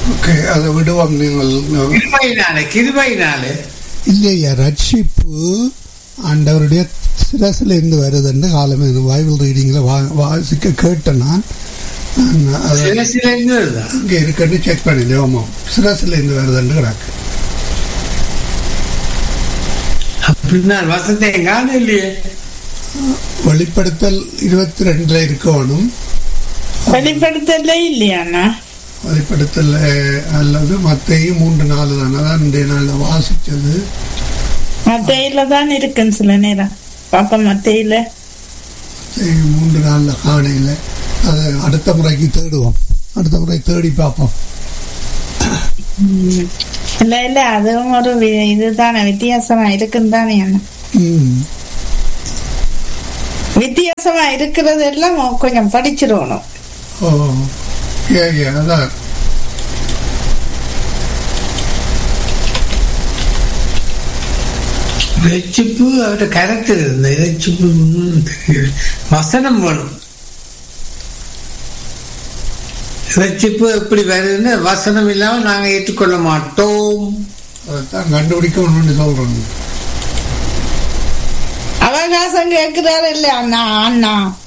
Okay அதை விடுவோம் நீங்கள் கிருபையினாலே கிருபையினாலே இல்லையா ரட்சிப்பு ஆண்டவருடைய சிரசில் இருந்து வருதுன்னு காலமே பைபிள் ரீடிங்கில் வா வாசிக்க கேட்டேன் நான் நான் அதை சிரசிலிருந்து வருதா இங்கே இருக்குன்னு செக் பண்ணிட்டேன் ஆமாம் சிரசில் இருந்து வருதுன்னு கிடக்கு அப்படின்னா வசந்தம் காணும் இல்லையே வெளிப்படுத்தல் இருபத்தி ரெண்டுல இருக்கணும் வெளிப்படுத்தல இல்லையாண்ணா வெளிப்படுத்தல் அஹ், அல்லது மத்தையும் மூன்று நாலு தானே அதான் இன்றைய நாளில் வாசித்தது மத்தையில தான் இருக்குன்னு சில நேரம் பாப்பா மத்தையில மத்தேயு மூன்று நாளில் காணையில் அதை அடுத்த முறைக்கு தேடுவோம் அடுத்த முறை தேடி பார்ப்போம் இல்ல இல்ல அதுவும் ஒரு வி- இதுதானே வித்தியாசமா இருக்குன்னு தானே அண்ணா ம் வித்தியாசமா இருக்கிறது எல்லாம் கொஞ்சம் படிச்சிடணும் ஓ ஏ ஏ அதான் ரட்சிப்பு அவருடைய கருத்தில் இருந்த ரட்சிப்பு ம், தெரியுது. வசனம் வேணும் ரட்சிப்பு எப்படி வருதுன்னு வசனம் இல்லாம நாங்க ஏற்றுக்கொள்ள மாட்டோம் அதைத்தான் கண்டுபிடிக்கணும்னு சொல்கிறோம் அவகாசம் கேட்கிறாரு இல்ல அண்ணா அண்ணா